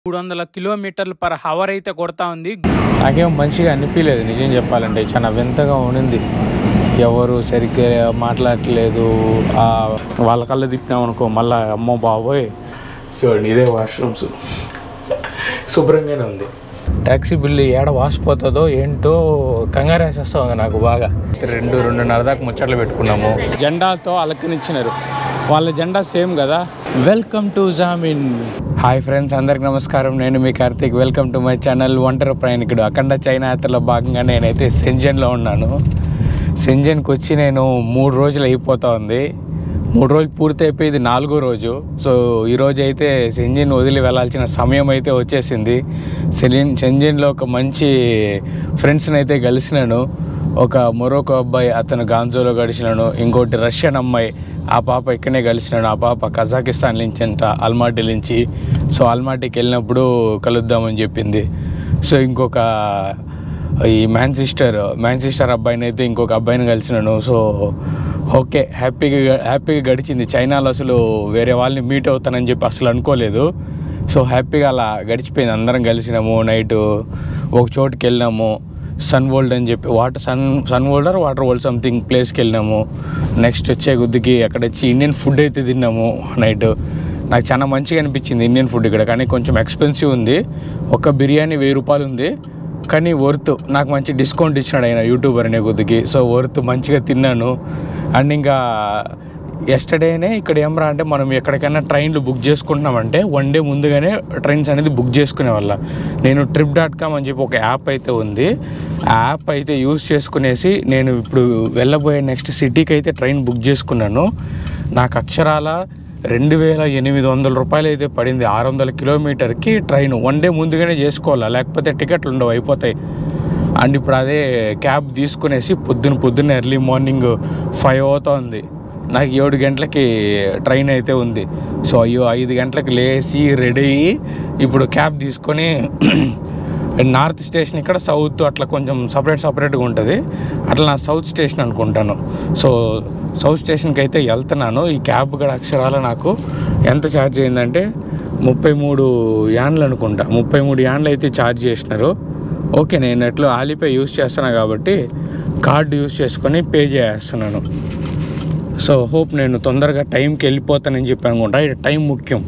మూడు వందల కిలోమీటర్లు పర్ హవర్ అయితే కొడతా ఉంది నాకేం మంచిగా అనిపించలేదు నిజం చెప్పాలంటే చాలా వింతగా ఉండింది ఎవరు సరిగ్గా మాట్లాడట్లేదు ఆ వాళ్ళ కళ్ళ తిప్పినాం అనుకో మళ్ళీ అమ్మో బాబోయ్ చూడండి ఇదే వాష్రూమ్స్ శుభ్రంగానే ఉంది ట్యాక్సీ బిల్లు ఏడ వాసిపోతుందో ఏంటో కంగారు వేసేస్తుంది నాకు బాగా రెండు రెండున్నర దాకా ముచ్చట్లు పెట్టుకున్నాము జెండాతో అలక్కనిచ్చినారు వాళ్ళ జెండా సేమ్ కదా వెల్కమ్ టు జామిన్ హాయ్ ఫ్రెండ్స్ అందరికి నమస్కారం నేను మీ Karthik welcome to my channel ఒంటరి ప్రయాణికుడు అఖండ చైనా యాత్రలో భాగంగా నేనైతే సెంజన్లో ఉన్నాను సెంజన్కి వచ్చి నేను మూడు రోజులు అయిపోతా ఉంది మూడు రోజులు పూర్తి అయిపోయి ఇది నాలుగో రోజు సో ఈరోజు అయితే సెంజిన్ వదిలి వెళ్ళాల్సిన సమయం అయితే వచ్చేసింది సెలిన్ సెంజిన్లో ఒక మంచి ఫ్రెండ్స్ని అయితే కలిసినాను ఒక మొరోకో అబ్బాయి అతను గాంజోలో గడిచినాను ఇంకోటి రష్యన్ అమ్మాయి ఆ పాప ఇక్కడనే కలిసినాను ఆ పాప కజాకిస్తాన్ నుంచి అంట అల్మాటీ నుంచి సో అల్మాటీకి వెళ్ళినప్పుడు కలుద్దామని చెప్పింది సో ఇంకొక ఈ మ్యాన్ సిస్టర్ మ్యాన్ సిస్టర్ అబ్బాయిని అయితే ఇంకొక అబ్బాయిని కలిసినాను సో ఓకే హ్యాపీగా హ్యాపీగా గడిచింది చైనాలో అసలు వేరే వాళ్ళని మీట్ అవుతానని చెప్పి అసలు అనుకోలేదు సో హ్యాపీగా అలా గడిచిపోయింది అందరం కలిసినాము నైట్ ఒక చోటుకి వెళ్ళినాము సన్ వరల్డ్ అని చెప్పి water sun sun world water world something ప్లేస్కి వెళ్ళినాము నెక్స్ట్ వచ్చే కొద్దికి అక్కడ వచ్చి ఇండియన్ ఫుడ్ అయితే తిన్నాము నైట్ నాకు చాలా మంచిగా అనిపించింది ఇండియన్ ఫుడ్ ఇక్కడ కానీ కొంచెం ఎక్స్పెన్సివ్ ఉంది ఒక బిర్యానీ వెయ్యి రూపాయలు ఉంది కానీ వర్త్ నాకు మంచి డిస్కౌంట్ ఇచ్చినాడు ఆయన యూట్యూబర్ అనే కొద్దికి సో వర్త్ మంచిగా తిన్నాను అండ్ ఇంకా ఎస్టర్డేనే ఇక్కడ ఏమరా అంటే మనం ఎక్కడికైనా ట్రైన్లు బుక్ చేసుకుంటున్నామంటే వన్ డే ముందుగానే ట్రైన్స్ అనేది బుక్ చేసుకునే వాళ్ళ నేను ట్రిప్ డాట్ కామ్ అని చెప్పి ఒక యాప్ అయితే ఉంది ఆ యాప్ అయితే యూస్ చేసుకునేసి నేను ఇప్పుడు వెళ్ళబోయే నెక్స్ట్ సిటీకి అయితే ట్రైన్ బుక్ చేసుకున్నాను నాకు అక్షరాల రెండు వేల ఎనిమిది వందల రూపాయలు అయితే పడింది ఆరు వందల కిలోమీటర్కి ట్రైన్ వన్ డే ముందుగానే చేసుకోవాలా లేకపోతే టికెట్లు ఉండవు అయిపోతాయి అండ్ ఇప్పుడు అదే క్యాబ్ తీసుకునేసి పొద్దున పొద్దున్న ఎర్లీ మార్నింగ్ ఫైవ్ అవుతుంది నాకు ఏడు గంటలకి ట్రైన్ అయితే ఉంది సో అయ్యో ఐదు గంటలకు లేచి రెడీ అయ్యి ఇప్పుడు క్యాబ్ తీసుకొని నార్త్ స్టేషన్ ఇక్కడ సౌత్ అట్లా కొంచెం సపరేట్ సపరేట్గా ఉంటుంది అట్లా నా సౌత్ స్టేషన్ అనుకుంటాను సో సౌత్ స్టేషన్కి అయితే వెళ్తున్నాను ఈ క్యాబ్ కూడా అక్షరాల నాకు ఎంత ఛార్జ్ అయిందంటే ముప్పై మూడు యాన్లు అనుకుంటా ముప్పై మూడు యాన్లు అయితే ఛార్జ్ చేసినారు ఓకే నేను ఎట్లో ఆలిపే యూస్ చేస్తున్నా కాబట్టి కార్డు యూస్ చేసుకొని పే చేస్తున్నాను సో హోప్ నేను తొందరగా టైంకి వెళ్ళిపోతానని చెప్పి అనుకుంటా ఇది టైం ముఖ్యం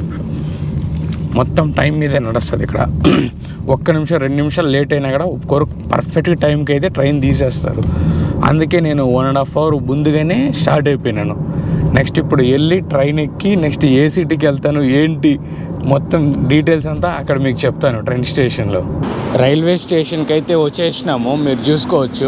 మొత్తం టైం మీదే నడుస్తుంది ఇక్కడ ఒక్క నిమిషం రెండు నిమిషాలు లేట్ అయినా కూడా కొరకు పర్ఫెక్ట్ టైంకి అయితే ట్రైన్ తీసేస్తారు అందుకే నేను వన్ అండ్ హాఫ్ అవర్ ముందుగానే స్టార్ట్ అయిపోయినాను నెక్స్ట్ ఇప్పుడు వెళ్ళి ట్రైన్ ఎక్కి నెక్స్ట్ ఏ సిటీకి వెళ్తాను ఏంటి మొత్తం డీటెయిల్స్ అంతా అక్కడ మీకు చెప్తాను ట్రైన్ స్టేషన్లో రైల్వే స్టేషన్కి అయితే వచ్చేసినాము మీరు చూసుకోవచ్చు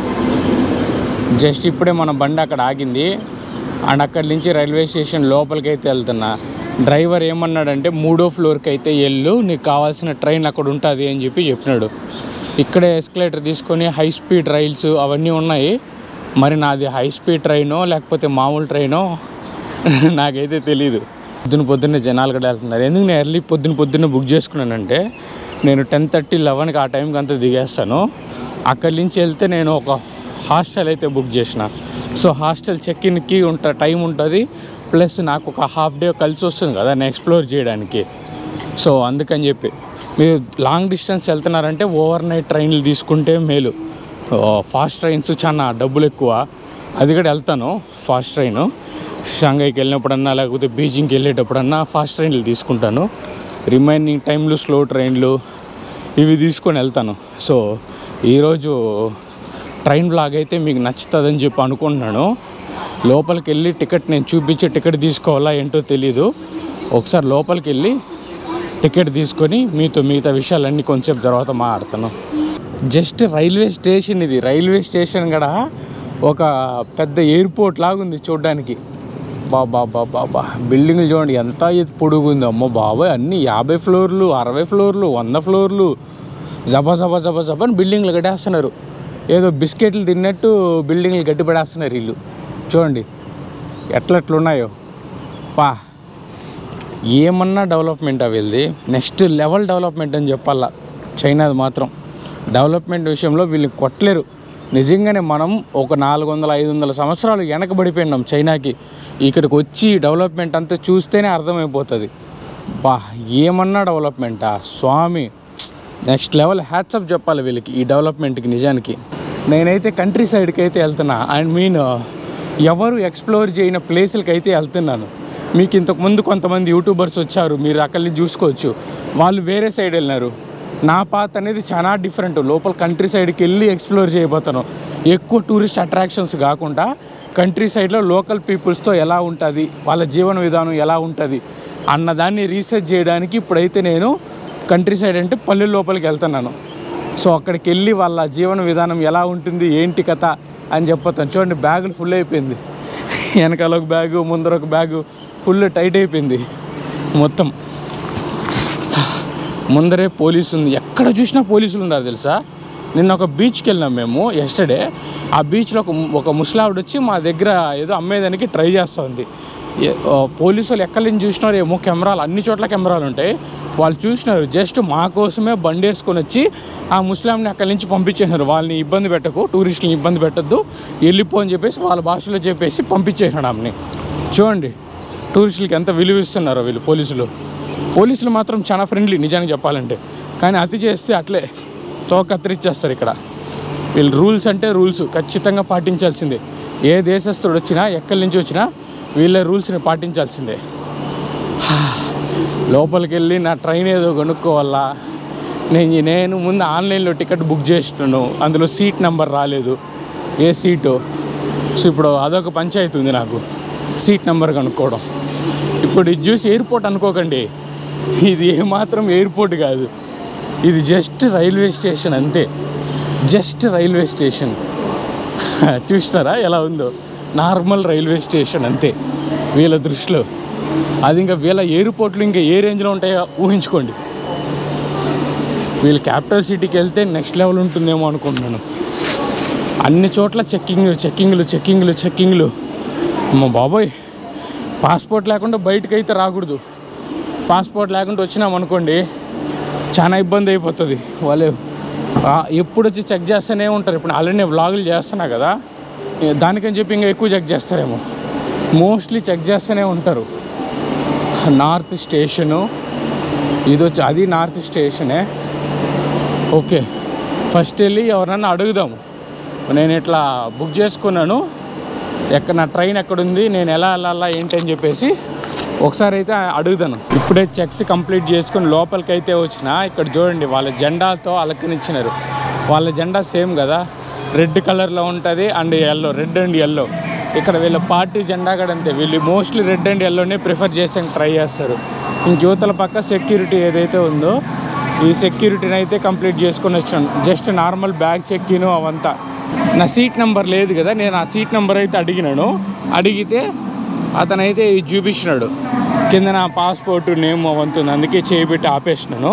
జస్ట్ ఇప్పుడే మన బండి అక్కడ ఆగింది అండ్ అక్కడి నుంచి రైల్వే స్టేషన్ లోపలికి అయితే వెళ్తున్నా డ్రైవర్ ఏమన్నాడంటే మూడో ఫ్లోర్కి అయితే వెళ్ళు నీకు కావాల్సిన ట్రైన్ అక్కడ ఉంటుంది అని చెప్పి చెప్పినాడు ఇక్కడే ఎస్కలేటర్ తీసుకొని హై స్పీడ్ రైల్స్ అవన్నీ ఉన్నాయి మరి నాది హై స్పీడ్ ట్రైనో లేకపోతే మామూలు ట్రైనో నాకైతే తెలీదు పొద్దున పొద్దున్నే జనాలు కూడా వెళ్తున్నారు ఎందుకు నేను ఎర్లీ పొద్దున పొద్దున్న బుక్ చేసుకున్నానంటే నేను టెన్ థర్టీ లెవెన్కి ఆ టైంకి అంతా దిగేస్తాను అక్కడి నుంచి వెళ్తే నేను ఒక హాస్టల్ అయితే బుక్ చేసిన సో హాస్టల్ చెక్ ఇన్కి ఉంట టైం ఉంటుంది ప్లస్ నాకు ఒక హాఫ్ డే కలిసి వస్తుంది కదా నేను ఎక్స్ప్లోర్ చేయడానికి సో అందుకని చెప్పి మీరు లాంగ్ డిస్టెన్స్ వెళ్తున్నారంటే ఓవర్ నైట్ ట్రైన్లు తీసుకుంటే మేలు ఫాస్ట్ ట్రైన్స్ చాలా డబ్బులు ఎక్కువ అది కూడా వెళ్తాను ఫాస్ట్ ట్రైన్ షాంఘైకి వెళ్ళినప్పుడన్నా లేకపోతే బీజింగ్కి వెళ్ళేటప్పుడన్నా ఫాస్ట్ ట్రైన్లు తీసుకుంటాను రిమైనింగ్ టైంలు స్లో ట్రైన్లు ఇవి తీసుకొని వెళ్తాను సో ఈరోజు ట్రైన్ బ్లాగ్ అయితే మీకు నచ్చుతుందని చెప్పి అనుకుంటున్నాను లోపలికి వెళ్ళి టికెట్ నేను చూపించే టికెట్ తీసుకోవాలా ఏంటో తెలీదు ఒకసారి లోపలికి వెళ్ళి టికెట్ తీసుకొని మీతో మిగతా విషయాలన్నీ కొంచెం తర్వాత మాట్లాడతాను జస్ట్ రైల్వే స్టేషన్ ఇది రైల్వే స్టేషన్ కూడా ఒక పెద్ద ఎయిర్పోర్ట్ లాగుంది చూడడానికి బాబా బాబా బాబా బిల్డింగ్లు చూడండి ఎంత ఎత్తు పొడుగు ఉంది అమ్మో బాబాయ్ అన్నీ యాభై ఫ్లోర్లు అరవై ఫ్లోర్లు వంద ఫ్లోర్లు జబా జబా జబా జబా అని బిల్డింగ్లు కట్టేస్తున్నారు ఏదో బిస్కెట్లు తిన్నట్టు బిల్డింగ్లు గట్టి పడేస్తున్నారు వీళ్ళు చూడండి ఎట్లా ఎట్లున్నాయో పా ఏమన్నా డెవలప్మెంట్ అవి నెక్స్ట్ లెవెల్ డెవలప్మెంట్ అని చెప్పాలా చైనాది మాత్రం డెవలప్మెంట్ విషయంలో వీళ్ళని కొట్టలేరు నిజంగానే మనం ఒక నాలుగు వందల ఐదు వందల సంవత్సరాలు వెనకబడిపోయినాం చైనాకి ఇక్కడికి వచ్చి డెవలప్మెంట్ అంతా చూస్తేనే అర్థమైపోతుంది బా ఏమన్నా డెవలప్మెంటా స్వామి నెక్స్ట్ లెవెల్ హ్యాట్సప్ చెప్పాలి వీళ్ళకి ఈ డెవలప్మెంట్కి నిజానికి నేనైతే కంట్రీ సైడ్కి అయితే వెళ్తున్నా అండ్ మీన్ ఎవరు ఎక్స్ప్లోర్ చేయని ప్లేసులకి అయితే వెళ్తున్నాను మీకు ఇంతకు ముందు కొంతమంది యూట్యూబర్స్ వచ్చారు మీరు అక్కడి నుంచి చూసుకోవచ్చు వాళ్ళు వేరే సైడ్ వెళ్ళినారు నా పాత్ అనేది చాలా డిఫరెంట్ లోపల కంట్రీ సైడ్కి వెళ్ళి ఎక్స్ప్లోర్ చేయబోతాను ఎక్కువ టూరిస్ట్ అట్రాక్షన్స్ కాకుండా కంట్రీ సైడ్లో లోకల్ పీపుల్స్తో ఎలా ఉంటుంది వాళ్ళ జీవన విధానం ఎలా ఉంటుంది అన్నదాన్ని రీసెర్చ్ చేయడానికి ఇప్పుడైతే నేను కంట్రీ సైడ్ అంటే పల్లె లోపలికి వెళ్తున్నాను సో అక్కడికి వెళ్ళి వాళ్ళ జీవన విధానం ఎలా ఉంటుంది ఏంటి కథ అని చెప్పొస్తాను చూడండి బ్యాగులు ఫుల్ అయిపోయింది వెనకాల ఒక బ్యాగు ముందర ఒక బ్యాగు ఫుల్ టైట్ అయిపోయింది మొత్తం ముందరే పోలీసు ఉంది ఎక్కడ చూసినా పోలీసులు ఉన్నారు తెలుసా నిన్న ఒక బీచ్కి వెళ్ళినాం మేము ఎస్టర్డే ఆ బీచ్లో ఒక ఒక ముసలావిడ వచ్చి మా దగ్గర ఏదో అమ్మేదానికి ట్రై చేస్తుంది ఏ- ఆ, పోలీసు వాళ్ళు ఎక్కడి నుంచి చూసినారు ఏమో కెమెరాలు అన్ని చోట్ల కెమెరాలు ఉంటాయి వాళ్ళు చూసినారు జస్ట్ మా కోసమే బండి వేసుకొని వచ్చి ఆ ముస్లాంని అక్కడి నుంచి పంపించేసినారు వాళ్ళని ఇబ్బంది పెట్టకు టూరిస్టులని ఇబ్బంది పెట్టద్దు వెళ్ళిపో అని చెప్పేసి వాళ్ళ భాషలో చెప్పేసి పంపించేసినాడు ఆమెని చూడండి టూరిస్టులకి ఎంత విలువ ఇస్తున్నారో వీళ్ళు పోలీసులు పోలీసులు మాత్రం చాలా ఫ్రెండ్లీ నిజానికి చెప్పాలంటే కానీ అతి చేస్తే అట్లే తో కత్తిరిచ్చేస్తారు ఇక్కడ వీళ్ళు రూల్స్ అంటే రూల్స్ ఖచ్చితంగా పాటించాల్సిందే ఏ దేశస్తుడు వచ్చినా ఎక్కడి నుంచి వచ్చినా వీళ్ళ రూల్స్ని పాటించాల్సిందే లోపలికి వెళ్ళి నా ట్రైన్ ఏదో కొనుక్కోవాలా నేను నేను ముందు ఆన్లైన్లో టికెట్ బుక్ చేసినాను అందులో సీట్ నెంబర్ రాలేదు ఏ సీటు సో ఇప్పుడు అదొక పంచాయతీ ఉంది నాకు సీట్ నెంబర్ కనుక్కోవడం ఇప్పుడు ఇది చూసి ఎయిర్పోర్ట్ అనుకోకండి ఇది ఏమాత్రం ఎయిర్పోర్ట్ కాదు ఇది జస్ట్ రైల్వే స్టేషన్ అంతే జస్ట్ రైల్వే స్టేషన్ చూసినారా ఎలా ఉందో నార్మల్ రైల్వే స్టేషన్ అంతే వీళ్ళ దృష్టిలో అది ఇంకా వీళ్ళ ఎయిర్పోర్ట్లు ఇంకా ఏ రేంజ్లో ఉంటాయో ఊహించుకోండి వీళ్ళు క్యాపిటల్ సిటీకి వెళ్తే నెక్స్ట్ లెవెల్ ఉంటుందేమో అనుకుంటున్నాను అన్ని చోట్ల చెక్కింగ్ చెక్కింగ్లు చెక్కింగ్లు చెక్కింగ్లు అమ్మ బాబోయ్ పాస్పోర్ట్ లేకుండా బయటకు అయితే రాకూడదు పాస్పోర్ట్ లేకుండా వచ్చినాం అనుకోండి చాలా ఇబ్బంది అయిపోతుంది వాళ్ళు ఆ, ఎప్పుడు వచ్చి చెక్ చేస్తూనే ఉంటారు ఇప్పుడు ఆల్రెడీ నేను వ్లాగులు చేస్తున్నా కదా ఏ, దానికని చెప్పి ఇంకా ఎక్కువ చెక్ చేస్తారేమో మోస్ట్లీ చెక్ చేస్తూనే ఉంటారు నార్త్ స్టేషను ఇది వచ్చి అది నార్త్ స్టేషనే ఓకే ఫస్ట్ వెళ్ళి ఎవరన్నా అడుగుదాము నేను ఇట్లా బుక్ చేసుకున్నాను ఎక్కడ నా ట్రైన్ ఎక్కడుంది నేను ఎలా వెళ్ళాలా ఏంటి అని చెప్పేసి ఒకసారి అయితే అడుగుతాను ఇప్పుడే చెక్స్ కంప్లీట్ చేసుకుని లోపలికి అయితే వచ్చిన ఇక్కడ చూడండి వాళ్ళ జెండాతో అలకనిచ్చినారు వాళ్ళ జెండా సేమ్ కదా రెడ్ కలర్లో ఉంటుంది and yellow red and yellow ఇక్కడ వీళ్ళ పార్టీ జెండా కూడా అంతే వీళ్ళు మోస్ట్లీ రెడ్ అండ్ ఎల్లోనే ప్రిఫర్ చేసేకి ట్రై చేస్తారు ఇంక యువతల పక్క సెక్యూరిటీ ఏదైతే ఉందో ఈ సెక్యూరిటీని అయితే కంప్లీట్ చేసుకొని వచ్చాను జస్ట్ నార్మల్ బ్యాగ్ చెక్కిను అవంతా నా సీట్ నెంబర్ లేదు కదా నేను ఆ సీట్ నెంబర్ అయితే అడిగినాను అడిగితే అతనైతే ఇది చూపించినాడు కింద నా పాస్పోర్ట్ నేమ్ అవంతుంది అందుకే చేయబెట్టి ఆపేసినాను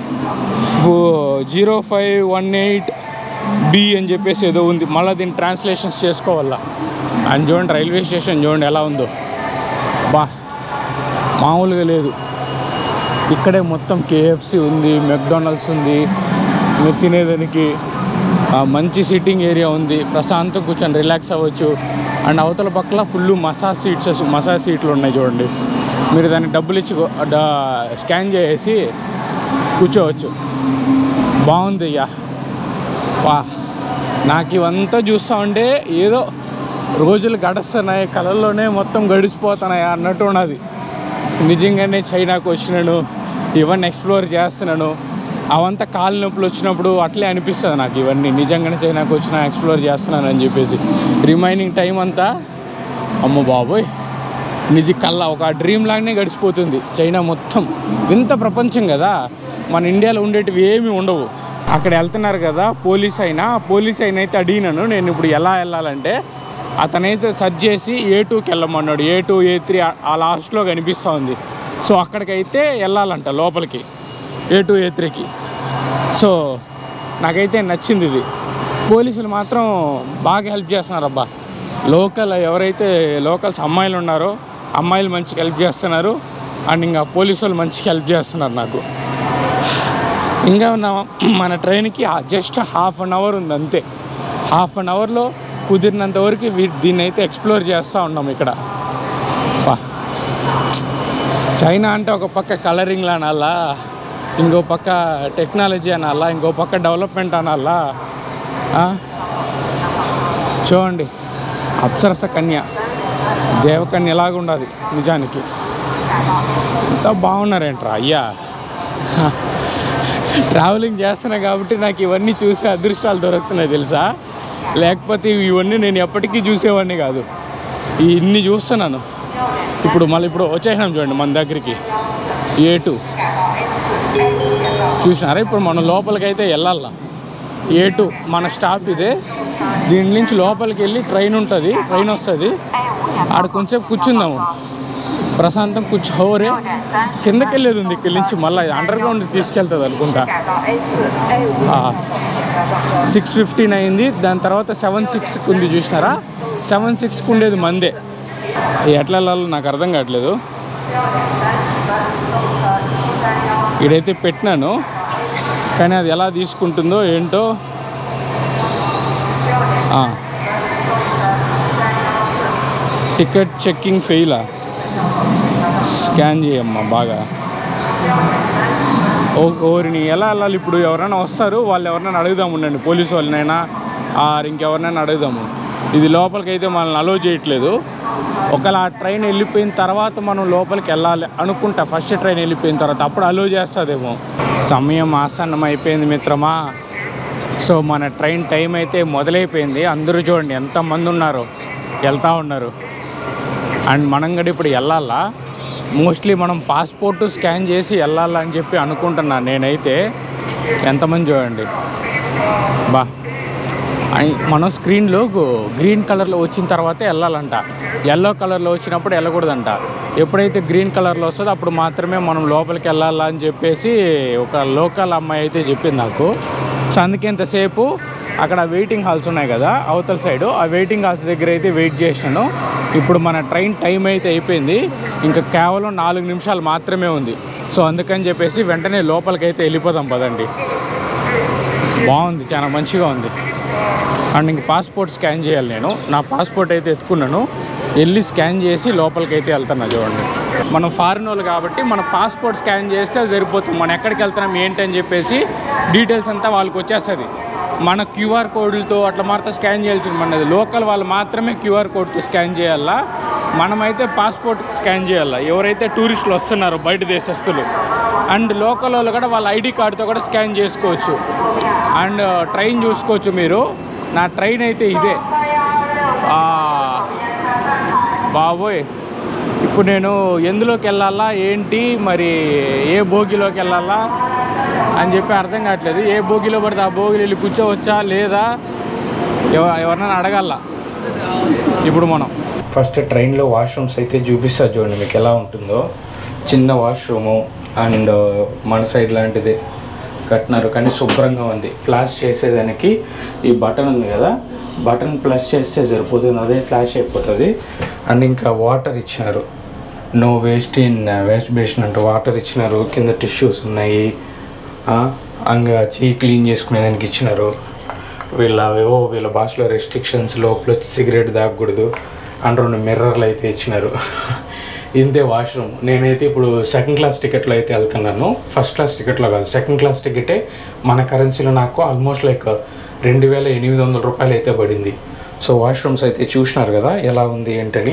zero five one eight B అని చెప్పేసి ఏదో ఉంది మళ్ళీ దీన్ని ట్రాన్స్లేషన్స్ చేసుకోవాలా అని చూడండి రైల్వే స్టేషన్ చూడండి ఎలా ఉందో బా మామూలుగా లేదు ఇక్కడే మొత్తం కేఎఫ్సి ఉంది మెక్డొనాల్డ్స్ ఉంది మీరు తినేదానికి ఆ, మంచి సిట్టింగ్ ఏరియా ఉంది ప్రశాంతం కూర్చొని రిలాక్స్ అవ్వచ్చు అండ్ అవతల పక్కల ఫుల్ మసాజ్ సీట్స్ మసాజ్ సీట్లు ఉన్నాయి చూడండి మీరు దానికి డబ్బులు ఇచ్చి కొ- డా- స్కాన్ చేసి కూర్చోవచ్చు బాగుంది అయ్యా వా నాకు ఇవంతా చూస్తూ ఉంటే ఏదో రోజులు గడుస్తున్నాయి కళల్లోనే మొత్తం గడిచిపోతున్నాయి అన్నట్టు ఉన్నది నిజంగానే చైనాకు వచ్చినాను ఇవన్నీ ఎక్స్ప్లోర్ చేస్తున్నాను అవంతా కాలు నొప్పులు వచ్చినప్పుడు అట్లే అనిపిస్తుంది నాకు ఇవన్నీ నిజంగానే చైనాకు వచ్చినా ఎక్స్ప్లోర్ చేస్తున్నాను అని చెప్పేసి రిమైనింగ్ టైం అంతా అమ్మ బాబోయ్ నిజ కళ్ళ ఒక డ్రీమ్ లాగానే గడిచిపోతుంది చైనా మొత్తం వింత ప్రపంచం కదా మన ఇండియాలో ఉండేటివి ఏమీ ఉండవు అక్కడ వెళ్తున్నారు కదా పోలీస్ అయినా పోలీస్ అయినా అయితే అడిగినాను నేను ఇప్పుడు ఎలా వెళ్ళాలంటే అతనైతే సెర్చ్ చేసి ఏ టూకి వెళ్ళమన్నాడు ఏ టూ ఏ త్రీ ఆ లాస్ట్లో కనిపిస్తూ ఉంది సో అక్కడికైతే వెళ్ళాలంట లోపలికి ఏ టూ ఏ త్రీకి సో నాకైతే నచ్చింది ఇది పోలీసులు మాత్రం బాగా హెల్ప్ చేస్తున్నారు అబ్బా లోకల్ ఎవరైతే లోకల్స్ అమ్మాయిలు ఉన్నారో అమ్మాయిలు మంచిగా హెల్ప్ చేస్తున్నారు అండ్ ఇంకా పోలీసు వాళ్ళు మంచిగా హెల్ప్ చేస్తున్నారు నాకు ఇంకా నా మన ట్రైన్కి జస్ట్ హాఫ్ అన్ అవర్ ఉంది అంతే హాఫ్ అన్ అవర్లో కుదిరినంత వరకు వీ దీన్ని అయితే ఎక్స్ప్లోర్ చేస్తూ ఉన్నాం ఇక్కడ వా చైనా అంటే ఒక పక్క కలరింగ్ అనాలా ఇంకో పక్క టెక్నాలజీ అనాలా ఇంకో పక్క డెవలప్మెంట్ అనాలా ఆ? చూడండి అప్సరస కన్య దేవకన్య ఎలాగ ఉండాలి నిజానికి ఎంత బాగున్నారేంట్రా అయ్యా ట్రావెలింగ్ చేస్తున్నా కాబట్టి నాకు ఇవన్నీ చూసే అదృష్టాలు దొరుకుతున్నాయి తెలుసా లేకపోతే ఇవన్నీ నేను ఎప్పటికీ చూసేవాడిని కాదు ఈ ఇన్ని చూస్తున్నాను ఇప్పుడు మళ్ళీ ఇప్పుడు వచ్చేసినాం చూడండి మన దగ్గరికి ఏ టూ చూసినారా ఇప్పుడు మనం లోపలికి అయితే వెళ్ళాలా ఏ టూ మన స్టాప్ ఇదే దీని నుంచి లోపలికి వెళ్ళి ట్రైన్ ఉంటుంది ట్రైన్ వస్తుంది ఆడ కొంచెం కూర్చుందాము ప్రశాంతం కూర్చోరే కిందకి వెళ్ళేది ఉంది ఇక్కడి నుంచి మళ్ళీ అండర్ గ్రౌండ్ తీసుకెళ్తుంది అనుకుంటా సిక్స్ ఫిఫ్టీన్ అయింది దాని తర్వాత సెవెన్ సిక్స్కి ఉంది చూసినారా సెవెన్ సిక్స్కి ఉండేది మందే ఎట్లా వెళ్ళాలో నాకు అర్థం కావట్లేదు ఇడైతే పెట్టినాను కానీ అది ఎలా తీసుకుంటుందో ఏంటో ఆ. టికెట్ చెక్కింగ్ ఫెయిలా స్కాన్ చేయమ్మా బాగా ఓ ఓరిని ఎలా వెళ్ళాలి ఇప్పుడు ఎవరైనా వస్తారు వాళ్ళు ఎవరైనా అడుగుదాం ఉండండి పోలీసు వాళ్ళనైనా ఆర్ ఇంకెవరినైనా అడుగుదాము ఇది లోపలికి అయితే మనల్ని అలో చేయట్లేదు ఒకవేళ ఆ ట్రైన్ వెళ్ళిపోయిన తర్వాత మనం లోపలికి వెళ్ళాలి అనుకుంటా ఫస్ట్ ట్రైన్ వెళ్ళిపోయిన తర్వాత అప్పుడు అలో చేస్తుందేమో సమయం ఆసన్నం అయిపోయింది మిత్రమా సో మన ట్రైన్ టైం అయితే మొదలైపోయింది అందరూ చూడండి ఎంతమంది ఉన్నారు వెళ్తూ ఉన్నారు అండ్ మనం కూడా ఇప్పుడు వెళ్ళాలా మోస్ట్లీ మనం పాస్పోర్ట్ స్కాన్ చేసి వెళ్ళాలా అని చెప్పి అనుకుంటున్నాను నేనైతే ఎంతమంది చూడండి బా అయి- మనం స్క్రీన్లో గ్రీన్ కలర్లో వచ్చిన తర్వాతే వెళ్ళాలంట ఎల్లో కలర్లో వచ్చినప్పుడు వెళ్ళకూడదంట ఎప్పుడైతే గ్రీన్ కలర్లో వస్తుందో అప్పుడు మాత్రమే మనం లోపలికి వెళ్ళాలా అని చెప్పేసి ఒక లోకల్ అమ్మాయి అయితే చెప్పింది నాకు సో అందుకే ఇంతసేపు అక్కడ వెయిటింగ్ హాల్స్ ఉన్నాయి కదా అవతల సైడు ఆ వెయిటింగ్ హాల్స్ దగ్గర అయితే వెయిట్ చేసినాను ఇప్పుడు మన ట్రైన్ టైం అయితే అయిపోయింది ఇంకా కేవలం నాలుగు నిమిషాలు మాత్రమే ఉంది సో అందుకని చెప్పేసి వెంటనే లోపలికి అయితే వెళ్ళిపోదాం పదండి బాగుంది చాలా మంచిగా ఉంది అండ్ ఇంక పాస్పోర్ట్ స్కాన్ చేయాలి నేను నా పాస్పోర్ట్ అయితే ఎత్తుకున్నాను వెళ్ళి స్కాన్ చేసి లోపలికి అయితే వెళ్తున్నా చూడండి మనం ఫారిన్ వాళ్ళు కాబట్టి మన పాస్పోర్ట్ స్కాన్ చేస్తే అది సరిపోతుంది మనం ఎక్కడికి వెళ్తున్నాం ఏంటి అని చెప్పేసి డీటెయిల్స్ అంతా వాళ్ళకి వచ్చేస్తుంది మన క్యూఆర్ కోడ్లతో అట్లా మాత్రం స్కాన్ చేయాల్సింది మనది లోకల్ వాళ్ళు మాత్రమే క్యూఆర్ కోడ్తో స్కాన్ చేయాలా మనమైతే పాస్పోర్ట్ స్కాన్ చేయాలా ఎవరైతే టూరిస్టులు వస్తున్నారో బయట దేశస్తులు అండ్ లోకల్ వాళ్ళు కూడా వాళ్ళ ఐడి కార్డుతో కూడా స్కాన్ చేసుకోవచ్చు అండ్ ట్రైన్ చూసుకోవచ్చు మీరు నా ట్రైన్ అయితే ఇదే ఆ, బాబోయ్ ఇప్పుడు నేను ఎందులోకి వెళ్ళాలా ఏంటి మరి ఏ భోగిలోకి వెళ్ళాలా అని చెప్పి అర్థం కావట్లేదు ఏ భోగిలో పడితే ఆ భోగిలో వెళ్ళి కూర్చోవచ్చా లేదా ఎవ ఎవరినైనా అడగాల ఇప్పుడు మనం ఫస్ట్ ట్రైన్లో వాష్రూమ్స్ అయితే చూపిస్తా చూడండి మీకు ఎలా ఉంటుందో చిన్న వాష్రూము అండ్ మన సైడ్ లాంటిది కట్టినారు కానీ శుభ్రంగా ఉంది ఫ్లాష్ చేసేదానికి ఈ బటన్ ఉంది కదా బటన్ ప్లస్ చేస్తే సరిపోతుంది అదే ఫ్లాష్ అయిపోతుంది అండ్ ఇంకా వాటర్ ఇచ్చినారు no waste in waste basin అంటే వాటర్ ఇచ్చినారు కింద టిష్యూస్ ఉన్నాయి అంగా చెయ్యి క్లీన్ చేసుకునేదానికి ఇచ్చినారు వీళ్ళ ఏవో వీళ్ళ భాషలో రెస్ట్రిక్షన్స్ లోపల వచ్చి సిగరెట్ తాగకూడదు అండ్ రెండు మిర్రర్లు అయితే ఇచ్చినారు ఇంతే వాష్రూమ్ నేనైతే ఇప్పుడు సెకండ్ క్లాస్ టికెట్లో అయితే వెళ్తున్నాను ఫస్ట్ క్లాస్ టికెట్లో కాదు సెకండ్ క్లాస్ టికెటే మన కరెన్సీలో నాకు ఆల్మోస్ట్ లైక్ రెండు వేల ఎనిమిది వందల రూపాయలు అయితే పడింది సో వాష్రూమ్స్ అయితే చూసినారు కదా ఎలా ఉంది ఏంటని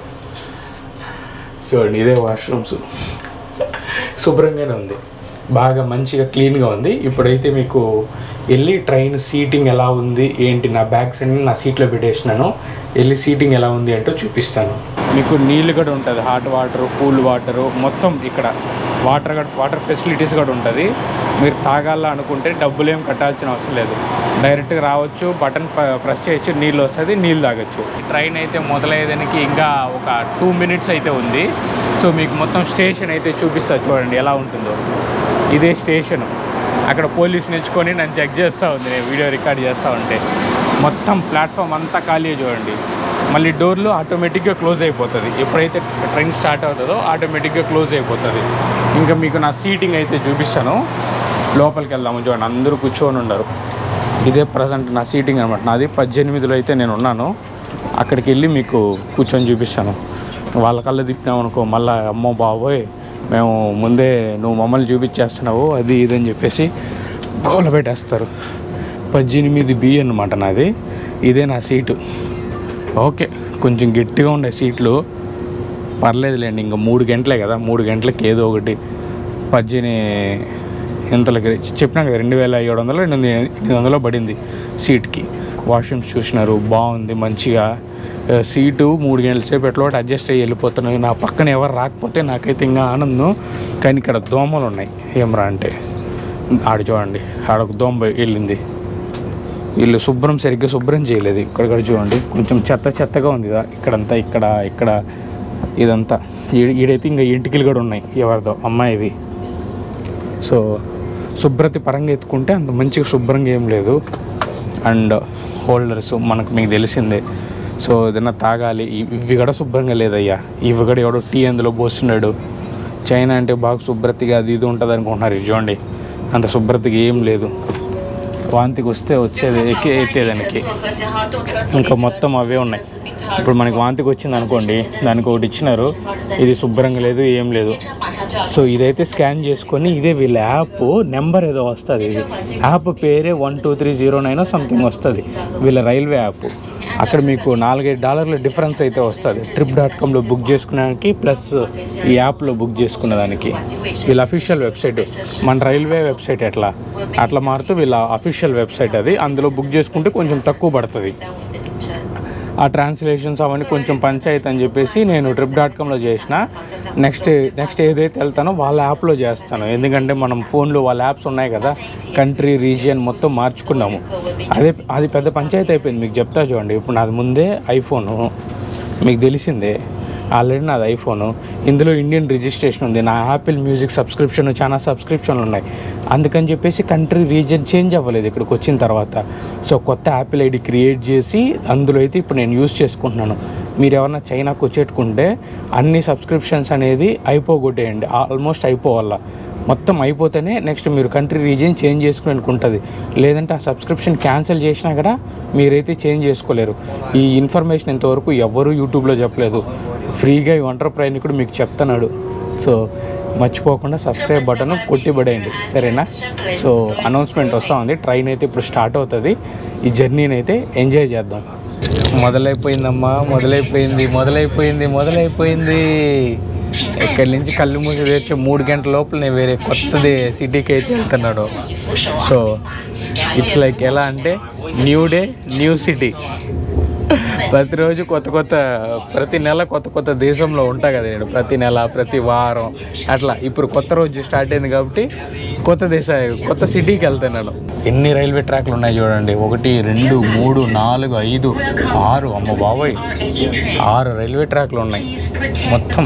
చూడండి ఇదే వాష్రూమ్స్ శుభ్రంగానే ఉంది బాగా మంచిగా క్లీన్గా ఉంది ఇప్పుడైతే మీకు వెళ్ళి ట్రైన్ సీటింగ్ ఎలా ఉంది ఏంటి నా బ్యాగ్స్ అన్ని నా సీట్లో పెట్టేసినాను వెళ్ళి సీటింగ్ ఎలా ఉంది ఏంటో చూపిస్తాను మీకు నీళ్ళు కూడా ఉంటుంది హాట్ వాటర్ కూల్ వాటర్ మొత్తం ఇక్కడ వాటర్ కూడా వాటర్ ఫెసిలిటీస్ కూడా ఉంటుంది మీరు తాగాల అనుకుంటే డబ్బులు ఏం కట్టాల్సిన అవసరం లేదు డైరెక్ట్గా రావచ్చు బటన్ ప్రెస్ చేయొచ్చు నీళ్ళు వస్తుంది నీళ్ళు తాగొచ్చు ట్రైన్ అయితే మొదలయ్యేదానికి ఇంకా ఒక టూ మినిట్స్ అయితే ఉంది సో మీకు మొత్తం స్టేషన్ అయితే చూపిస్తా చూడండి ఎలా ఉంటుందో ఇదే స్టేషన్ అక్కడ పోలీస్ నిల్చుకొని నన్ను చెక్ చేస్తూ ఉంది నేను వీడియో రికార్డ్ చేస్తూ ఉంటే మొత్తం ప్లాట్ఫామ్ అంతా ఖాళీ చూడండి మళ్ళీ డోర్లు ఆటోమేటిక్గా క్లోజ్ అయిపోతుంది ఎప్పుడైతే ట్రైన్ స్టార్ట్ అవుతుందో ఆటోమేటిక్గా క్లోజ్ అయిపోతుంది ఇంకా మీకు నా సీటింగ్ అయితే చూపిస్తాను లోపలికి వెళ్దాము చూడండి అందరూ కూర్చొని ఉన్నారు ఇదే ప్రజెంట్ నా సీటింగ్ అనమాట నాది పద్దెనిమిదిలో అయితే నేను ఉన్నాను అక్కడికి వెళ్ళి మీకు కూర్చొని చూపిస్తాను వాళ్ళ కళ్ళు తిప్పినామనుకో మళ్ళీ అమ్మో బాబోయ్ మేము ముందే నువ్వు మమ్మల్ని చూపించేస్తున్నావు అది ఇది అని చెప్పేసి గోల పెట్టేస్తారు పద్దెనిమిది బి అనమాట నాది ఇదే నా సీటు ఓకే కొంచెం గట్టిగా ఉండే సీట్లు పర్లేదులేండి ఇంకా మూడు గంటలే కదా మూడు గంటలకి ఏదో ఒకటి పద్దెని ఇంతలకి చెప్పినా కదా రెండు వేల ఏడు వందలు ఎనిమిది ఎనిమిది వందలు పడింది సీట్కి వాష్రూమ్స్ చూసినారు బాగుంది మంచిగా ఆ, సీటు మూడు గంటల సేపు ఎట్లా ఒకటి అడ్జస్ట్ అయ్యి వెళ్ళిపోతున్నాయి నా పక్కన ఎవరు రాకపోతే నాకైతే ఇంకా ఆనందం కానీ ఇక్కడ దోమలు ఉన్నాయి ఏమరా అంటే ఆడ చూడండి ఆడ ఒక దోమ వెళ్ళింది వీళ్ళు శుభ్రం సరిగ్గా శుభ్రం చేయలేదు ఇక్కడ కూడా చూడండి కొంచెం చెత్త చెత్తగా ఉంది ఇదా ఇక్కడంతా ఇక్కడ ఇక్కడ ఇదంతా ఈ- ఈడైతే ఇంకా ఇంటికిలు కూడా ఉన్నాయి ఎవరిదో అమ్మాయివి సో శుభ్రత పరంగా ఎత్తుకుంటే అంత మంచిగా శుభ్రంగా ఏం లేదు అండ్ హోల్డర్స్ మనకు మీకు తెలిసిందే సో ఏదైనా తాగాలి ఇ- ఇవి కూడా శుభ్రంగా లేదయ్యా ఇవి కూడా ఎవడో టీ అందులో పోస్తున్నాడు చైనా అంటే బాగా శుభ్రతగా అది ఇది ఉంటుంది అనుకుంటున్నారు ఇది చూడండి అంత శుభ్రతగా ఏం లేదు వాంతికి వస్తే వచ్చేది ఎక్కి ఎత్తేదానికి ఇంకా మొత్తం అవే ఉన్నాయి ఇప్పుడు మనకి వాంతికి వచ్చింది అనుకోండి దానికి ఒకటి ఇచ్చినారు ఇది శుభ్రంగా లేదు ఏం లేదు సో ఇదైతే స్కాన్ చేసుకొని ఇదే వీళ్ళ యాప్ నెంబర్ ఏదో వస్తుంది ఇది యాప్ పేరే one two three zero nine something వస్తుంది వీళ్ళ రైల్వే యాప్ అక్కడ మీకు నాలుగైదు డాలర్ల డిఫరెన్స్ అయితే వస్తుంది ట్రిప్ డాట్ కామ్లో బుక్ చేసుకునేదానికి ప్లస్ ఈ యాప్లో బుక్ చేసుకునే దానికి వీళ్ళ అఫీషియల్ వెబ్సైట్ మన రైల్వే వెబ్సైట్ ఎట్లా అట్లా మారుతూ వీళ్ళ అఫీషియల్ వెబ్సైట్ అది అందులో బుక్ చేసుకుంటే కొంచెం తక్కువ పడుతుంది ఆ ట్రాన్స్లేషన్స్ అవన్నీ కొంచెం పంచాయతీ అని చెప్పేసి నేను ట్రిప్ డాట్ కామ్లో చేసిన నెక్స్ట్ నెక్స్ట్ ఏదైతే వెళ్తానో వాళ్ళ యాప్లో చేస్తాను ఎందుకంటే మనం ఫోన్లో వాళ్ళ యాప్స్ ఉన్నాయి కదా కంట్రీ రీజియన్ మొత్తం మార్చుకున్నాము అదే అది పెద్ద పంచాయతీ అయిపోయింది మీకు చెప్తా చూడండి ఇప్పుడు నాది ముందే ఐఫోను మీకు తెలిసిందే ఆల్రెడీ నాది ఐఫోను ఇందులో ఇండియన్ రిజిస్ట్రేషన్ ఉంది నా యాపిల్ మ్యూజిక్ సబ్స్క్రిప్షన్ చాలా సబ్స్క్రిప్షన్లు ఉన్నాయి అందుకని చెప్పేసి కంట్రీ రీజియన్ చేంజ్ అవ్వలేదు ఇక్కడికి వచ్చిన తర్వాత సో కొత్త యాపిల్ ఐడి క్రియేట్ చేసి అందులో అయితే ఇప్పుడు నేను యూస్ చేసుకుంటున్నాను మీరు ఎవరన్నా చైనాకు వచ్చేట్టుకుంటే అన్ని సబ్స్క్రిప్షన్స్ అనేది అయిపోగొట్టేయండి ఆల్మోస్ట్ అయిపోవాలా మొత్తం అయిపోతేనే నెక్స్ట్ మీరు కంట్రీ రీజియన్ చేంజ్ చేసుకుని అనుకుంటుంది లేదంటే ఆ సబ్స్క్రిప్షన్ క్యాన్సిల్ చేసినా కూడా మీరైతే చేంజ్ చేసుకోలేరు ఈ ఇన్ఫర్మేషన్ ఇంతవరకు ఎవ్వరూ యూట్యూబ్లో చెప్పలేదు ఫ్రీగా ఈ వంటర్ ప్రయాణికుడు మీకు చెప్తున్నాడు సో మర్చిపోకుండా సబ్స్క్రైబ్ బటన్ కొట్టిబడేయండి సరేనా సో అనౌన్స్మెంట్ వస్తూ ఉంది ట్రైన్ అయితే ఇప్పుడు స్టార్ట్ అవుతుంది ఈ జర్నీని అయితే ఎంజాయ్ చేద్దాం మొదలైపోయిందమ్మా మొదలైపోయింది మొదలైపోయింది మొదలైపోయింది ఇక్కడి నుంచి కళ్ళు మూసి తెచ్చే మూడు గంటల లోపల నేను వేరే కొత్తది సిటీకి అయితే వెళ్తున్నాడు సో ఇట్స్ లైక్ ఎలా అంటే న్యూ డే న్యూ సిటీ ప్రతిరోజు కొత్త కొత్త ప్రతి నెల కొత్త కొత్త దేశంలో ఉంటా కదా నేను ప్రతి నెల ప్రతి వారం అట్లా ఇప్పుడు కొత్త రోజు స్టార్ట్ అయింది కాబట్టి కొత్త దేశ కొత్త సిటీకి వెళ్తున్నాను ఎన్ని రైల్వే ట్రాక్లు ఉన్నాయి చూడండి ఒకటి రెండు మూడు నాలుగు ఐదు ఆరు అమ్మ బాబోయ్ ఆరు రైల్వే ట్రాక్లు ఉన్నాయి మొత్తం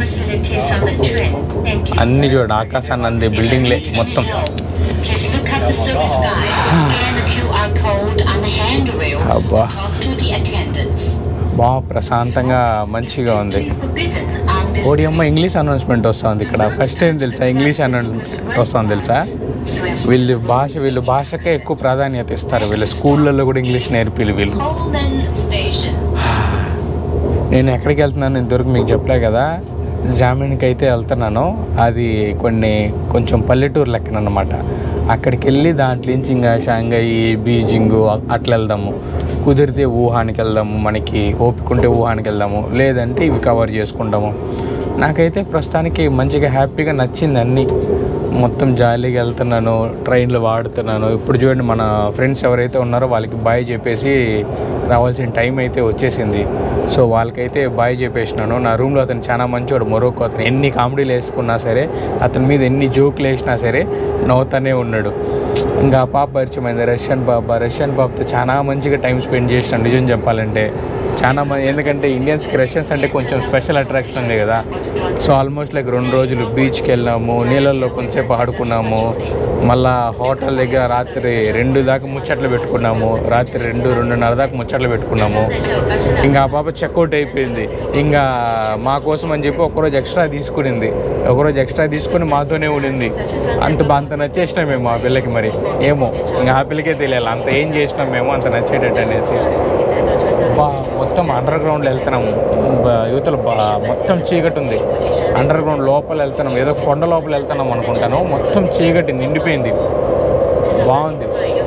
అన్ని చూడండి ఆకాశాన్ని అందే బిల్డింగ్లే మొత్తం Please look at the service guide, scan the QR code on the handrail, అబ్బా talk to the attendants. బాగా ప్రశాంతంగా మంచిగా ఉంది Forbidden on this ఓడి అమ్మ ఇంగ్లీష్ అనౌన్స్మెంట్ వస్తుంది ఇక్కడ ఫస్ట్ టైం తెలుసా ఇంగ్లీష్ అనౌన్స్మెంట్ వస్తుంది తెలుసా Swiss వీళ్ళు భాష వీళ్ళు భాషకే ఎక్కువ ప్రాధాన్యత ఇస్తారు వీళ్ళు స్కూళ్ళల్లో కూడా ఇంగ్లీష్ నేర్పిలు వీళ్ళు Pullman Station. నేను ఎక్కడికి వెళ్తున్నాను ఇంతవరకు మీకు చెప్పలే కదా జామీన్కి అయితే వెళ్తున్నాను అది కొన్ని కొంచెం పల్లెటూరు లెక్కన అనమాట అక్కడికి వెళ్ళి దాంట్లో నుంచి ఇంకా షాంఘై బీజింగ్ అట్లా వెళ్దాము కుదిరితే వుహాన్కి వెళ్దాము మనకి ఓపిక ఉంటే వుహాన్కి వెళ్దాము లేదంటే ఇవి కవర్ చేసుకుంటాము నాకైతే ప్రస్తుతానికి మంచిగా హ్యాపీగా నచ్చింది అన్నీ మొత్తం జాలీగా వెళ్తున్నాను ట్రైన్లు వాడుతున్నాను ఇప్పుడు చూడండి మన ఫ్రెండ్స్ ఎవరైతే ఉన్నారో వాళ్ళకి బాయ్ చెప్పేసి రావాల్సిన టైం అయితే వచ్చేసింది సో వాళ్ళకైతే బాయ్ చెప్పేసినాను నా రూమ్లో అతను చాలా మంచివాడు మొరోకో అతను ఎన్ని కామెడీలు వేసుకున్నా సరే అతని మీద ఎన్ని జోకులు వేసినా సరే నవ్వుతానే ఉన్నాడు ఇంకా ఆ పాప పరిచయం అయింది రష్యన్ పాప రష్యన్ పాపతో చాలా మంచిగా టైం స్పెండ్ చేసినాను నిజం చెప్పాలంటే చాలా మంది ఎందుకంటే ఇండియన్స్కి రష్యన్స్ అంటే కొంచెం స్పెషల్ అట్రాక్షన్ ఉంది కదా సో ఆల్మోస్ట్ లైక్ రెండు రోజులు బీచ్కి వెళ్ళాము నీళ్ళల్లో కొంతసేపు ఆడుకున్నాము మళ్ళా హోటల్ దగ్గర రాత్రి రెండు దాకా ముచ్చట్లు పెట్టుకున్నాము రాత్రి రెండు రెండున్నర దాకా ముచ్చట్లు పెట్టుకున్నాము ఇంకా ఆ పాప చెక్అవుట్ అయిపోయింది ఇంకా మా కోసం అని చెప్పి ఒకరోజు ఎక్స్ట్రా తీసుకునింది ఒకరోజు ఎక్స్ట్రా తీసుకుని మాతోనే ఉండింది అంత బా- అంత నచ్చేసినాం మేము ఆ పిల్లకి మరి ఏమో ఇంకా ఆ పిల్లకే తెలియాలి అంత ఏం చేసినాం మేము అంత నచ్చేటట్టు అనేసి బా మొత్తం అండర్ గ్రౌండ్లో వెళ్తున్నాము బ- యువతల బా మొత్తం చీకటి ఉంది అండర్ గ్రౌండ్ లోపల వెళ్తున్నాం ఏదో కొండ లోపల వెళ్తున్నాం అనుకుంటాను మొత్తం చీకటి నిండిపోయింది బాగుంది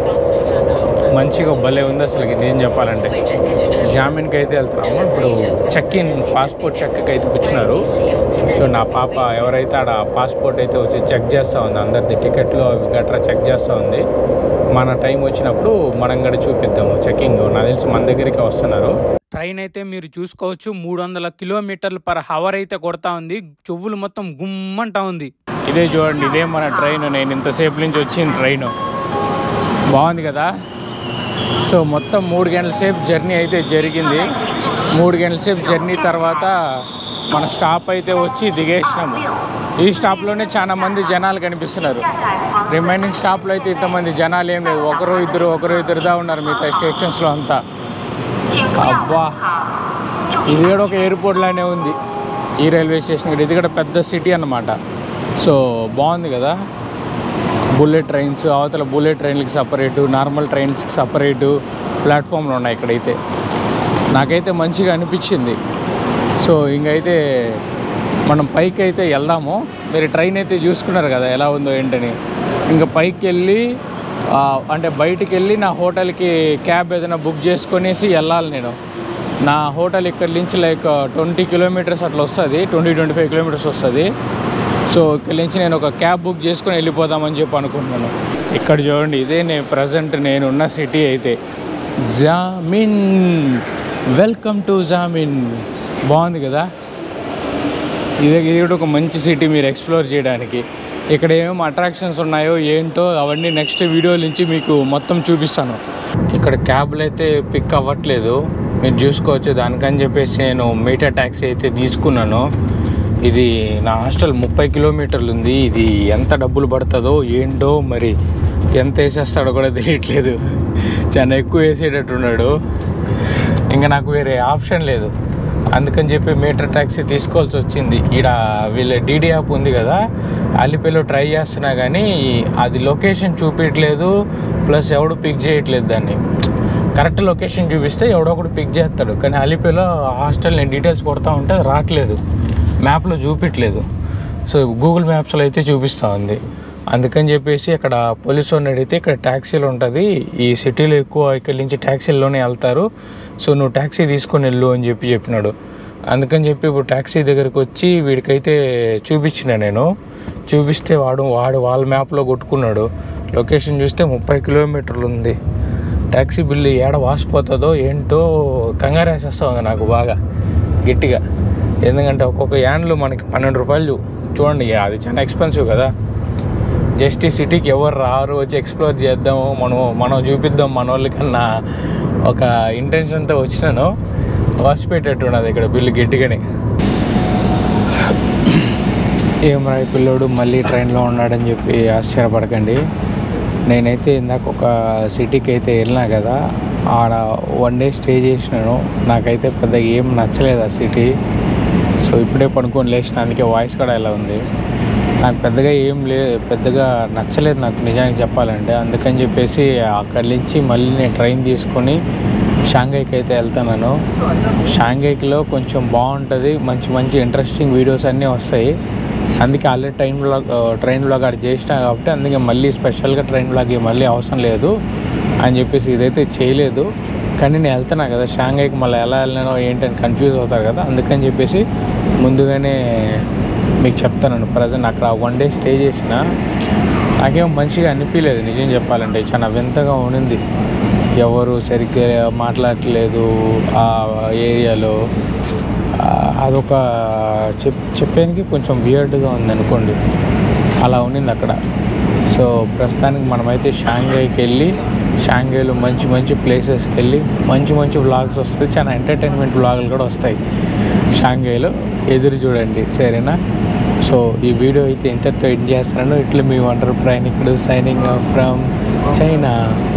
మంచిగా భలే ఉంది అసలు ఏం చెప్పాలంటే జామీన్కి అయితే వెళ్తున్నాము ఇప్పుడు చెక్ ఇన్ పాస్పోర్ట్ చెక్కి అయితే వచ్చినారు సో నా పాప ఎవరైతే ఆడ పాస్పోర్ట్ అయితే వచ్చి చెక్ చేస్తూ ఉంది అందరిది టికెట్లు అవి గట్రా చెక్ చేస్తూ ఉంది మన టైం వచ్చినప్పుడు మనం కూడా చూపిద్దాము చెకింగ్ నాకు తెలిసి మన దగ్గరికి వస్తున్నారు ట్రైన్ అయితే మీరు చూసుకోవచ్చు మూడు వందల కిలోమీటర్లు పర్ హవర్ అయితే కొడతా ఉంది చెవులు మొత్తం గుమ్మంటా ఉంది ఇదే చూడండి ఇదే మన ట్రైన్ నేను ఇంతసేపు నుంచి వచ్చిన ట్రైన్ బాగుంది కదా సో మొత్తం మూడు గంటల సేపు జర్నీ అయితే జరిగింది మూడు గంటల సేపు జర్నీ తర్వాత మన స్టాప్ అయితే వచ్చి దిగేసినాము ఈ స్టాప్లోనే చాలా మంది జనాలు కనిపిస్తున్నారు రిమైనింగ్ స్టాప్లో అయితే ఇంతమంది జనాలు ఏం లేదు ఒకరు ఇద్దరు ఒకరు ఇద్దరుదా ఉన్నారు మిగతా స్టేషన్స్లో అంతా అబ్బా ఇది కూడా ఒక ఎయిర్పోర్ట్ లానే ఉంది ఈ రైల్వే స్టేషన్ కూడా ఇది కూడా పెద్ద సిటీ అన్నమాట సో బాగుంది కదా బుల్లెట్ ట్రైన్స్ అవతల బుల్లెట్ ట్రైన్లకి సపరేటు నార్మల్ ట్రైన్స్కి సపరేటు ప్లాట్ఫామ్లు ఉన్నాయి ఇక్కడైతే నాకైతే మంచిగా అనిపించింది సో ఇంకైతే మనం పైకి అయితే వెళ్దాము మీరు ట్రైన్ అయితే చూసుకున్నారు కదా ఎలా ఉందో ఏంటని ఇంకా పైకి వెళ్ళి ఆ, అంటే బయటికి వెళ్ళి నా హోటల్కి క్యాబ్ ఏదైనా బుక్ చేసుకొనేసి వెళ్ళాలి నేను నా హోటల్ ఇక్కడ నుంచి లైక్ ట్వంటీ కిలోమీటర్స్ అట్లా వస్తుంది ట్వంటీ ట్వంటీ ఫైవ్ కిలోమీటర్స్ వస్తుంది సో ఇక్కడి నుంచి నేను ఒక క్యాబ్ బుక్ చేసుకొని వెళ్ళిపోదామని చెప్పి అనుకుంటున్నాను ఇక్కడ చూడండి ఇదే నేను ప్రజెంట్ నేనున్న సిటీ అయితే జామిన్ వెల్కమ్ టు జామిన్ బాగుంది కదా ఇది ఇది కూడా ఒక మంచి సిటీ మీరు ఎక్స్ప్లోర్ చేయడానికి ఇక్కడ ఏమేమి అట్రాక్షన్స్ ఉన్నాయో ఏంటో అవన్నీ నెక్స్ట్ వీడియో నుంచి మీకు మొత్తం చూపిస్తాను ఇక్కడ క్యాబ్లు అయితే పిక్ అవ్వట్లేదు మీరు చూసుకోవచ్చు దానికని చెప్పేసి నేను మీటర్ ట్యాక్సీ అయితే తీసుకున్నాను ఇది నా హాస్టల్ ముప్పై కిలోమీటర్లు ఉంది ఇది ఎంత డబ్బులు పడుతుందో ఏంటో మరి ఎంత వేసేస్తాడో కూడా తెలియట్లేదు చాలా ఎక్కువ వేసేటట్టున్నాడు ఇంకా నాకు వేరే ఆప్షన్ లేదు అందుకని చెప్పి మీటర్ ట్యాక్సీ తీసుకోవాల్సి వచ్చింది ఈడ వీళ్ళ డీడీ యాప్ ఉంది కదా అలిపేలో ట్రై చేస్తున్నా కానీ అది లొకేషన్ చూపించట్లేదు ప్లస్ ఎవడు పిక్ చేయట్లేదు దాన్ని కరెక్ట్ లొకేషన్ చూపిస్తే ఎవడో ఒకడు పిక్ చేస్తాడు కానీ అలిపేలో హాస్టల్ నేను డీటెయిల్స్ కొడతా ఉంటే అది రావట్లేదు మ్యాప్లో చూపించట్లేదు సో గూగుల్ మ్యాప్స్లో అయితే చూపిస్తూ ఉంది అందుకని చెప్పేసి అక్కడ పోలీసు వాడిని అడిగితే ఇక్కడ ట్యాక్సీలు ఉంటుంది ఈ సిటీలో ఎక్కువ ఇక్కడి నుంచి ట్యాక్సీల్లోనే వెళ్తారు సో నువ్వు ట్యాక్సీ తీసుకొని వెళ్ళు అని చెప్పి చెప్పినాడు అందుకని చెప్పి ఇప్పుడు ట్యాక్సీ దగ్గరికి వచ్చి వీడికైతే చూపించిన నేను చూపిస్తే వాడు వాడు వాళ్ళ మ్యాప్లో కొట్టుకున్నాడు లొకేషన్ చూస్తే ముప్పై కిలోమీటర్లు ఉంది ట్యాక్సీ బిల్లు ఏడ వాసిపోతుందో ఏంటో కంగారు వేసేస్తా ఉంది నాకు బాగా గట్టిగా ఎందుకంటే ఒక్కొక్క యాన్లు మనకి పన్నెండు రూపాయలు చూడండి ఇక అది చాలా ఎక్స్పెన్సివ్ కదా జస్ట్ ఈ సిటీకి ఎవరు రారు వచ్చి ఎక్స్ప్లోర్ చేద్దాము మనం మనం చూపిద్దాం మన వాళ్ళకన్నా ఒక ఇంటెన్షన్తో వచ్చినాను వాసిపెట్టేట్టున్నది ఇక్కడ బిల్లు గట్టిగానే ఏం రా ఈ పిల్లోడు మళ్ళీ ట్రైన్లో ఉన్నాడని చెప్పి ఆశ్చర్యపడకండి నేనైతే ఇందాక ఒక సిటీకి అయితే వెళ్ళినా కదా ఆడ వన్ డే స్టే చేసినాను నాకైతే పెద్దగా ఏం నచ్చలేదు ఆ సిటీ సో ఇప్పుడే పడుకొని లేచిన అందుకే వాయిస్ కూడా ఎలా ఉంది నాకు పెద్దగా ఏం లే పెద్దగా నచ్చలేదు నాకు నిజానికి చెప్పాలంటే అందుకని చెప్పేసి అక్కడి నుంచి మళ్ళీ నేను ట్రైన్ తీసుకొని షాంఘైకి అయితే వెళ్తున్నాను షాంఘైలో కొంచెం బాగుంటుంది మంచి మంచి ఇంట్రెస్టింగ్ వీడియోస్ అన్నీ వస్తాయి అందుకే already train blog train blog అక్కడ చేసినా కాబట్టి అందుకే మళ్ళీ స్పెషల్గా ట్రైన్ బ్లాగ్ మళ్ళీ అవసరం లేదు అని చెప్పేసి ఇదైతే చేయలేదు కానీ నేను వెళ్తున్నా కదా షాంఘైకి మళ్ళీ ఎలా వెళ్ళినానో ఏంటని కన్ఫ్యూజ్ అవుతారు కదా అందుకని చెప్పేసి ముందుగానే మీకు చెప్తాను ప్రజెంట్ అక్కడ వన్ డే స్టే చేసిన నాకేం మంచిగా అనిపించలేదు నిజం చెప్పాలంటే చాలా వింతగా ఉండింది ఎవరు సరిగ్గా మాట్లాడట్లేదు ఆ ఏరియాలో ఆ, అదొక చెప్ చెప్పేందుకు కొంచెం వియర్డ్గా ఉంది అనుకోండి అలా ఉండింది అక్కడ సో ప్రస్తుతానికి మనమైతే షాంఘైకి వెళ్ళి షాంఘైలో మంచి మంచి ప్లేసెస్కి వెళ్ళి మంచి మంచి వ్లాగ్స్ వస్తాయి చాలా ఎంటర్టైన్మెంట్ వ్లాగులు కూడా వస్తాయి షాంఘైలో ఎదురు చూడండి సరేనా సో ఈ వీడియో అయితే ఇంతటితో ఎండ్ చేస్తున్నాను ఇట్లా మీ వండర్ ప్రయాణికుడు సైనింగ్ ఆఫ్ ఫ్రమ్ చైనా